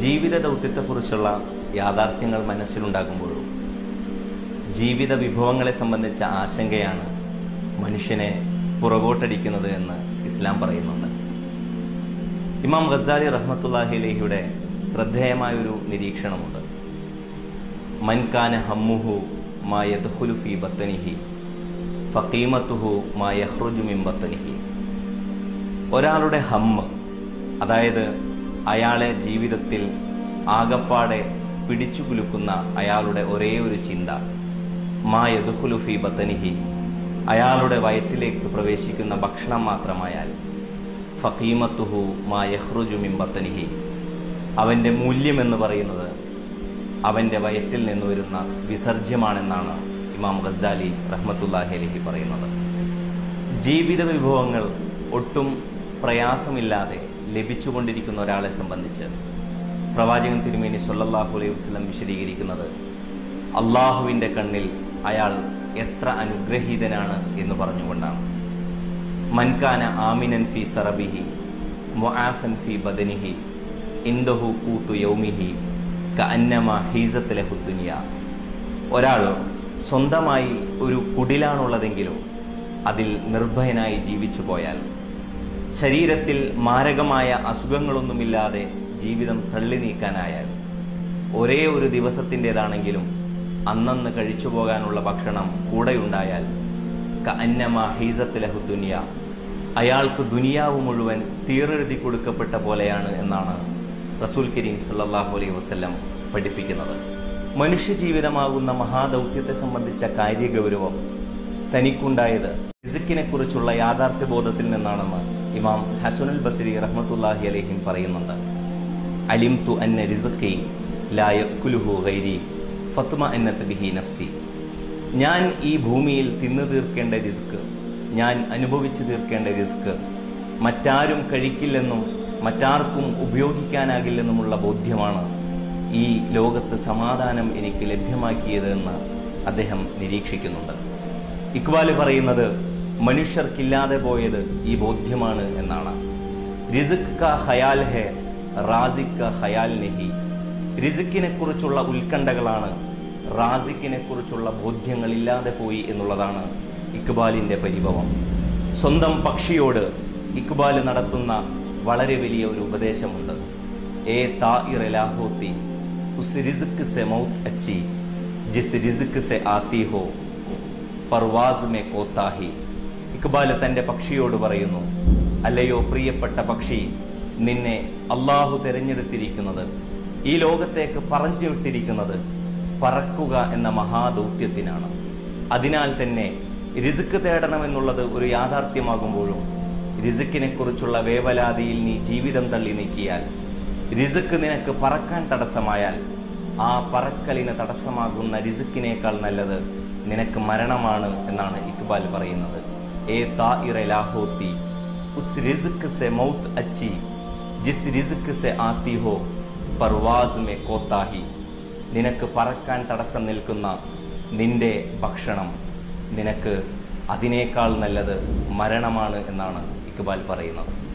ജീവിത ദൗത്യത്തെക്കുറിച്ചുള്ള യാഥാർത്ഥ്യങ്ങൾ മനസ്സിലുണ്ടാകുമ്പോഴും ജീവിത വിഭവങ്ങളെ സംബന്ധിച്ച ആശങ്കയാണ് മനുഷ്യനെ പുറകോട്ടടിക്കുന്നത് എന്ന് ഇസ്ലാം പറയുന്നുണ്ട് ഇമാം ഖസാലി റഹ്മത്തുല്ലാഹി അലഹിയുടെ ശ്രദ്ധേയമായൊരു നിരീക്ഷണമുണ്ട് മൻകാന ഹമ്മുഹു മാ യദ്ഖുലു ഫീ ബത്തനിഹി ഫഖീമത്തുഹു മാ യഖ്റുജു മിൻ ബത്തനിഹി ഒരാളുടെ ഹമ്മ് അതായത് അയാളെ ജീവിതത്തിൽ ആകപ്പാടെ പിടിച്ചു കുലുക്കുന്ന അയാളുടെ ഒരേ ഒരു ചിന്ത മാ യദ്ഖുലു ഫീ ബത്തനിഹി അയാളുടെ വയറ്റിലേക്ക് പ്രവേശിക്കുന്ന ഭക്ഷണം മാത്രമായാൽ ഫഖീമത്തുഹു മാ യഹ്റുജു മിൻ ബത്തനിഹി അവൻ്റെ മൂല്യമെന്ന് പറയുന്നത് അവൻ്റെ വയറ്റിൽ നിന്ന് വരുന്ന വിസർജ്യമാണെന്നാണ് ഇമാം ഗസാലി റഹ്മത്തുല്ലാഹി അലഹി പറയുന്നത് ജീവിത വിഭവങ്ങൾ ഒട്ടും പ്രയാസമില്ലാതെ ലഭിച്ചുകൊണ്ടിരിക്കുന്ന ഒരാളെ സംബന്ധിച്ച് പ്രവാചകൻ തിരുമേനി സല്ലല്ലാഹു അലൈഹി വസല്ലം വിശദീകരിക്കുന്നത് അള്ളാഹുവിൻ്റെ കണ്ണിൽ അയാൾ എത്ര അനുഗ്രഹീതനാണ് എന്ന് പറഞ്ഞുകൊണ്ടാണ് മൻകാന ആമിനൻ ഫി സറബിഹി മുആഫൻ ഫി ബദനിഹി ഇന്ദഹു കൂത്തു യൗമിഹി ക അന്നമ ഹീസത്ത് ലഹുദ്ദുനിയ ഒരാൾ സ്വന്തമായി ഒരു കുടിലാണുള്ളതെങ്കിലും അതിൽ നിർഭയനായി ജീവിച്ചു പോയാൽ ശരീരത്തിൽ മാരകമായ അസുഖങ്ങളൊന്നുമില്ലാതെ ജീവിതം തള്ളി നീക്കാനായാൽ ഒരേ ഒരു ദിവസത്തിൻ്റെതാണെങ്കിലും അന്നന്ന് കഴിച്ചു പോകാനുള്ള ഭക്ഷണം കൂടെയുണ്ടായാൽ ക അന്നമ ഹീസത്ത് ലഹുദ്ദുനിയ അയാൾക്ക് ദുനിയാവ് മുഴുവൻ തീറെഴുതി കൊടുക്കപ്പെട്ട പോലെയാണ് എന്നാണ് റസൂൽ കരീം സല്ലല്ലാഹു അലൈഹി വസല്ലം പഠിപ്പിക്കുന്നത് മനുഷ്യജീവിതമാകുന്ന മഹാദൗത്യത്തെ സംബന്ധിച്ച കാര്യഗൗരവം തനിക്കുണ്ടായത് റിസിക്കിനെ കുറിച്ചുള്ള യാഥാർത്ഥ്യ ബോധത്തിൽ നിന്നാണെന്ന് ഇമാം ഹസുനുൽ ബസരി റഹ്മത്തുല്ലാഹി അലഹിം പറയുന്നുണ്ട് അലിം തു അന്ന റിസക്കി ലായക്കുലുഹു ഗൈരി ഫത്മ അന്നത്ത് ബിഹി നഫ്സി ഞാൻ ഈ ഭൂമിയിൽ തിന്നു തീർക്കേണ്ട റിസ്ക് ഞാൻ അനുഭവിച്ചു തീർക്കേണ്ട റിസ്ക് മറ്റാരും കഴിക്കില്ലെന്നും മറ്റാർക്കും ഉപയോഗിക്കാനാകില്ലെന്നുമുള്ള ബോധ്യമാണ് ഈ ലോകത്ത് സമാധാനം എനിക്ക് ലഭ്യമാക്കിയത് എന്ന് അദ്ദേഹം നിരീക്ഷിക്കുന്നുണ്ട് ഇക്ബാല് പറയുന്നത് മനുഷ്യർക്കില്ലാതെ പോയത് ഈ ബോധ്യമാണ് എന്നാണ് റിസിക് ക ഹയാൽ ഹെ റാസിക് ക ഹയാൽ നെഹി റിസിക്കിനെ കുറിച്ചുള്ള ഉത്കണ്ഠകളാണ് റാസിക്കിനെ കുറിച്ചുള്ള ബോധ്യങ്ങളില്ലാതെ പോയി എന്നുള്ളതാണ് ഇക്ബാലിന്റെ പരിഭവം സ്വന്തം പക്ഷിയോട് ഇക്ബാൽ നടത്തുന്ന വളരെ വലിയ ഒരു ഉപദേശമുണ്ട് ഏ താഇർ ലാഹോത്തി ഉസ് റിസ്ക് സെ മൗത്ത് അച്ചി ജിസ് റിസ്ക് സെ ആത്തി ഹോ പർവാസ് മെ കോത്താഹി ഇക്ബാൽ തന്റെ പക്ഷിയോട് പറയുന്നു അല്ലയോ പ്രിയപ്പെട്ട പക്ഷി നിന്നെ അള്ളാഹു തിരഞ്ഞെടുത്തിരിക്കുന്നത് ഈ ലോകത്തേക്ക് പറഞ്ഞു വിട്ടിരിക്കുന്നത് പറക്കുക എന്ന മഹാദൗത്യത്തിനാണ് അതിനാൽ തന്നെ റിസുക്ക് തേടണമെന്നുള്ളത് ഒരു യാഥാർത്ഥ്യമാകുമ്പോഴും റിസുക്കിനെ കുറിച്ചുള്ള വേവലാതിയിൽ നീ ജീവിതം തള്ളി നീക്കിയാൽ റിസുക്ക് നിനക്ക് പറക്കാൻ തടസ്സമായാൽ ആ പറക്കലിന് തടസ്സമാകുന്ന റിസുക്കിനേക്കാൾ നല്ലത് നിനക്ക് മരണമാണ് എന്നാണ് ഇക്ബാൽ പറയുന്നത് ഏ താഇറ ലാഹോത്തി ഉസ് റിസ്ക് സെ മൗത്ത് അച്ചി ജിസ് റിസ്ക് സെ ആത്തി ഹോ പർവാസ് മെ കോത്താഹി നിനക്ക് പറക്കാൻ തടസ്സം നിൽക്കുന്ന നിന്റെ ഭക്ഷണം നിനക്ക് അതിനേക്കാൾ നല്ലത് മരണമാണ് എന്നാണ് ഇക്ബാൽ പറയുന്നത്